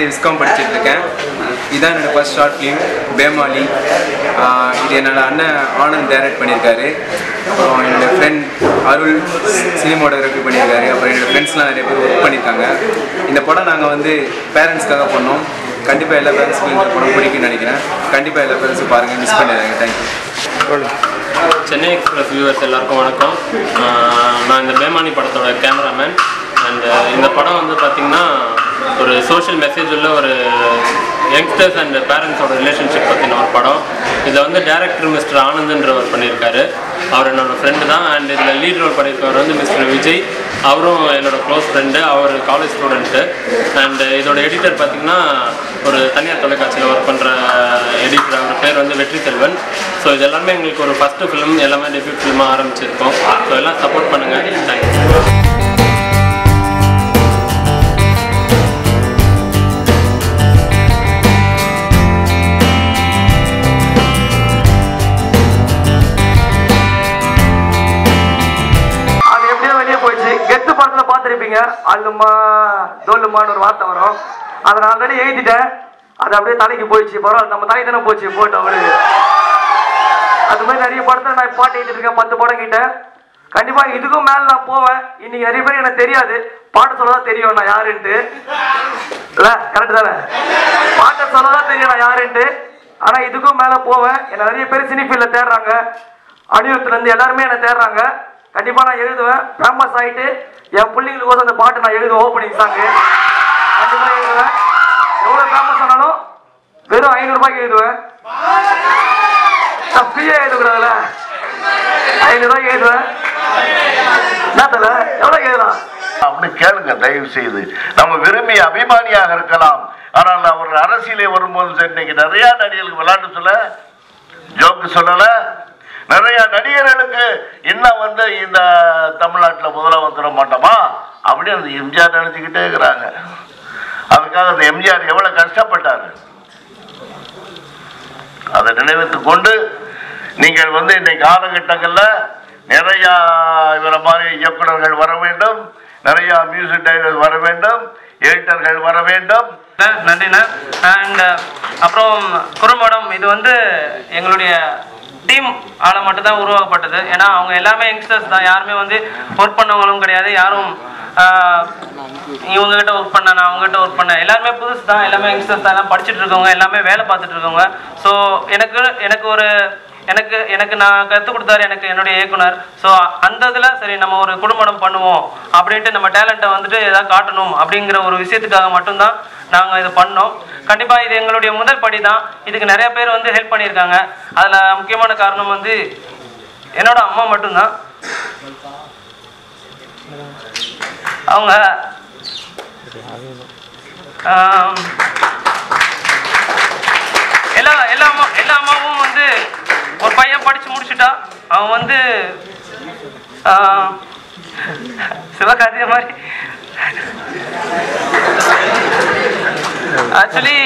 viscom படிச்சுட்டு இருக்கேன் இதான் என்னோட ஃபர்ஸ்ட் ஷார்ட் ஃபிலிம் பேமாலி ஆஹ் இது என்னோட அண்ணன் ஆனந்த் டைரக்ட் பண்ணியிருக்காரு அப்புறம் என்னோட ஃப்ரெண்ட் அருள் சினிமோட்டோகிராஃபி பண்ணியிருக்காரு அப்புறம் என்னோட ஃப்ரெண்ட்ஸ்லாம் நிறைய பேர் ஒர்க் பண்ணியிருக்காங்க இந்த படம் நாங்கள் வந்து பேரண்ட்ஸ்க்காக பண்ணோம் கண்டிப்பாக எல்லா பேரண்ட்ஸ்க்கும் இந்த படம் பிடிக்கும்னு நினைக்கிறேன் கண்டிப்பாக எல்லா பேரண்ட்ஸும் பாருங்கள் மிஸ் பண்ணிடுறாங்க தேங்க்யூ சென்னை எக்ஸ்பிரஸ் வியூவர்ஸ் எல்லாருக்கும் வணக்கம் ஆஹ் நான் இந்த பேமானி படத்தோட கேமராமேன் அண்ட் இந்த படம் வந்து பார்த்திங்கன்னா ஒரு சோஷியல் மெசேஜ் உள்ள ஒரு யங்ஸ்டர்ஸ் அண்ட் பேரண்ட்ஸோட ரிலேஷன்ஷிப் பற்றின ஒரு படம் இதை வந்து டேரக்டர் மிஸ்டர் ஆனந்த்ன்றவர் பண்ணியிருக்காரு அவர் என்னோட ஃப்ரெண்டு தான் அண்ட் இதில் லீட் ரோல் பண்ணியிருக்கவர் வந்து மிஸ்டர் விஜய் அவரும் என்னோட க்ளோஸ் ஃப்ரெண்டு அவர் காலேஜ் ஸ்டூடெண்ட்டு அண்ட் இதோட எடிட்டர் பார்த்திங்கன்னா ஒரு தனியார் தொலைக்காட்சியில் ஒர்க் பண்ணுற எடிட்டர் அவர் பேர் வந்து வெற்றி செல்வன் ஸோ இது எல்லாமே எங்களுக்கு ஒரு ஃபஸ்ட்டு ஃபிலிம் எல்லாமே டெபியூட் ஃபிலிமாக ஆரம்பிச்சிருக்கோம் ஸோ எல்லாம் சப்போர்ட் பண்ணுங்கள் தேங்க்ஸ் அது எப்படியோ வெளியே போயிடுச்சு கெத்து படத்துல பார்த்துருப்பீங்க அல்லுமா தோல்லுமான்னு ஒரு வார்த்தை வரும் அதை நான் ஆல்ரெடி எழுதிட்டேன் அது அப்படியே தலைக்கு போயிடுச்சு பரவாயில்ல நம்ம தலைக்கு தானே போச்சு போட்டோம் அவரு அது மாதிரி நிறைய படத்துல நான் பாட்டு எழுதிட்டு இருக்கேன் பத்து படம் கிட்ட கண்டிப்பா இதுக்கும் மேல நான் போவேன் இன்னைக்கு நிறைய பேர் எனக்கு தெரியாது பாட்டு சொல்லதான் தெரியும் நான் யாருன்ட்டு இல்ல கரெக்ட் தானே பாட்டை சொல்லதான் தெரியும் நான் யாருன்ட்டு ஆனா இதுக்கும் மேல போவேன் என்ன நிறைய பேர் சினி ஃபீல்ட்ல தேடுறாங்க அணியூத்துல இருந்து எல்லாருமே என்ன தேடுறாங்க கண்டிப்பா நான் எழுதுவேன் ஃபேமஸ் ஆயிட்டு என் பிள்ளைங்களுக்கு அந்த பாட்டு நான் எழுதுவேன் ஓப்பனிங் சாங்கு கண்டிப்பா எழுதுவேன் எவ்வளவு ஃபேமஸ் ஆனாலும் வெறும் ஐநூறு ரூபாய்க்கு எழுதுவேன் நான் ஃப்ரீயா எழுதுக்கூடாதுல ஐநூறு ரூபாய்க்கு எழுதுவேன் என்ன தல எவ்வளவு எழுதலாம் அப்படின்னு கேளுங்க தயவு செய்து நம்ம விரும்பி அபிமானியாக இருக்கலாம் ஆனால் அவர் அரசியலே வரும்போது சரி, இன்னைக்கு நிறைய நடிகர்களுக்கு விளையாட்டு சொல்ல ஜோக்கு சொல்லல நிறைய நடிகர்களுக்கு இன்னும் வந்து இந்த தமிழ்நாட்டில் முதல்ல வந்துட மாட்டோமா அப்படி அந்த எம்ஜிஆர் நினைச்சுக்கிட்டே இருக்கிறாங்க அதுக்காக அந்த எம்ஜிஆர் எவ்வளவு கஷ்டப்பட்டாரு அதை நினைவுத்துக் கொண்டு நீங்கள் வந்து இன்னைக்கு காலகட்டங்களில் நிறைய இவரை மாதிரி இயக்குனர்கள் வர வேண்டும் நிறைய மியூசிக் டைரக்டர் வர வேண்டும் எடிட்டர்கள் வர வேண்டும் நன்றிண்ணா அண்ட் அப்புறம் குறும்படம் இது வந்து எங்களுடைய டீம் ஆள மட்டும் தான் உருவாக்கப்பட்டது ஏன்னா அவங்க எல்லாமே யங்ஸ்டர்ஸ் தான் யாருமே வந்து ஒர்க் பண்ணவங்களும் கிடையாது யாரும் ஆஹ், இவங்க கிட்ட ஒர்க் பண்ண நான் அவங்க கிட்ட ஒர்க் பண்ணேன் எல்லாருமே புதுசு தான் எல்லாமே யங்ஸ்டர்ஸ் தான் எல்லாம் படிச்சுட்டு இருக்கவங்க எல்லாமே வேலை பார்த்துட்டு இருக்கவங்க ஸோ எனக்கு எனக்கு ஒரு எனக்கு எனக்கு நான் கற்றுக் கொடுத்தாரு எனக்கு என்னுடைய இயக்குனர் ஸோ அந்த இதில் சரி நம்ம ஒரு குடும்பம் பண்ணுவோம் அப்படின்ட்டு நம்ம டேலண்ட்டை வந்துட்டு ஏதாவது காட்டணும் அப்படிங்கிற ஒரு விஷயத்துக்காக மட்டும்தான் நாங்கள் இது பண்ணோம் கண்டிப்பாக இது எங்களுடைய முதல் படி தான் இதுக்கு நிறைய பேர் வந்து ஹெல்ப் பண்ணியிருக்காங்க அதில் முக்கியமான காரணம் வந்து என்னோட அம்மா மட்டும்தான் அவங்க ஆம், எல்லா எல்லா அம்மா எல்லா அம்மாவும் வந்து ஒரு பையன் படிச்சு முடிச்சுட்டா அவன் வந்து ஆஹ், சிவகார்த்திகை மாதிரி ஆக்சுவலி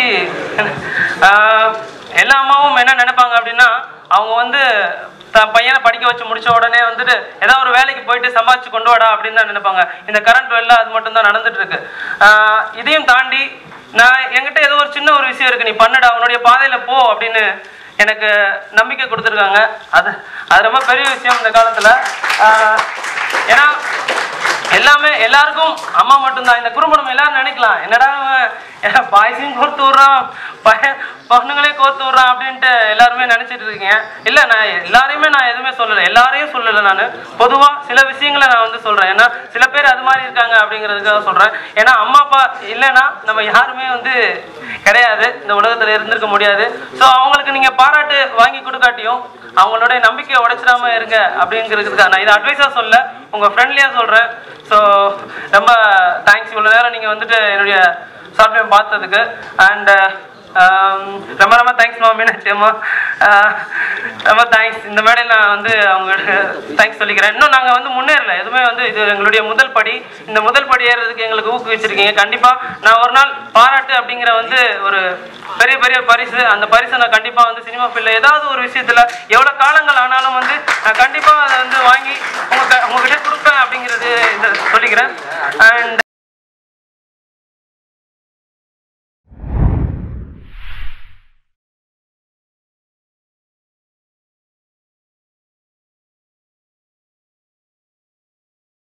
எல்லா அம்மாவும் என்ன நினைப்பாங்க அப்படின்னா அவங்க வந்து தன் பையனை படிக்க வச்சு முடிச்ச உடனே வந்துட்டு ஏதாவது ஒரு வேலைக்கு போயிட்டு சம்பாதிச்சு கொண்டு வாடா அப்படின்னு தான் நினைப்பாங்க இந்த கரண்ட் வெல்ல அது மட்டும் தான் நடந்துட்டு இருக்கு ஆஹ் இதையும் தாண்டி நான் என்கிட்ட ஏதோ ஒரு சின்ன ஒரு விஷயம் இருக்கு நீ பண்ணுடா உன்னுடைய பாதையில போ அப்படின்னு எனக்கு நம்பிக்கை கொடுத்துருக்காங்க அது அது ரொம்ப பெரிய விஷயம் இந்த காலத்துல ஆஹ் ஏன்னா எல்லாமே எல்லாருக்கும் அம்மா மட்டும்தான் இந்த குறும்படம் எல்லாரும் நினைக்கலாம் என்னடா பாய்ஸையும் கோர்த்து விட்றான் பையன் பொண்ணுங்களையும் கோர்த்து விட்றான் அப்படின்ட்டு எல்லாருமே நினைச்சிட்டு இருக்கீங்க இல்லை நான் எல்லாரையுமே நான் எதுவுமே சொல்லலை எல்லாரையும் சொல்லலை நான் பொதுவாக சில விஷயங்களை நான் வந்து சொல்கிறேன் ஏன்னா சில பேர் அது மாதிரி இருக்காங்க அப்படிங்கிறதுக்காக சொல்கிறேன் ஏன்னா அம்மா அப்பா இல்லைன்னா நம்ம யாருமே வந்து கிடையாது இந்த உலகத்தில் இருந்திருக்க முடியாது ஸோ அவங்களுக்கு நீங்கள் பாராட்டு வாங்கி கொடுக்காட்டியும் அவங்களுடைய நம்பிக்கையை உடைச்சிடாம இருங்க அப்படிங்கிறதுக்காக நான் இதை அட்வைஸாக சொல்ல உங்கள் ஃப்ரெண்ட்லியாக சொல்கிறேன் ஸோ ரொம்ப தேங்க்ஸ் இவ்வளோ நேரம் நீங்கள் வந்துட்டு என்னுடைய ஷார்ட் ஃபிலிம் பார்த்ததுக்கு அண்ட் ரொம்ப ரொம்ப தேங்க்ஸ் மா மீனாட்சி அம்மா ஆஹ் ரொம்ப தேங்க்ஸ் இந்த மேடையில் நான் வந்து அவங்களுக்கு தேங்க்ஸ் சொல்லிக்கிறேன் இன்னும் நாங்கள் வந்து முன்னேறல எதுவுமே வந்து இது எங்களுடைய முதல் படி இந்த முதல் படி ஏறுறதுக்கு எங்களுக்கு ஊக்குவிச்சிருக்கீங்க கண்டிப்பாக நான் ஒரு நாள் பாராட்டு அப்படிங்கிற வந்து ஒரு பெரிய பெரிய பரிசு அந்த பரிசை நான் கண்டிப்பாக வந்து சினிமா ஃபீல்டில் ஏதாவது ஒரு விஷயத்தில் எவ்வளோ காலங்கள் ஆனாலும் வந்து நான் கண்டிப்பாக அதை வந்து வாங்கி உங்க உங்ககிட்ட கொடுப்பேன் அப்படிங்கிறது இதை சொல்லிக்கிறேன் அண்ட்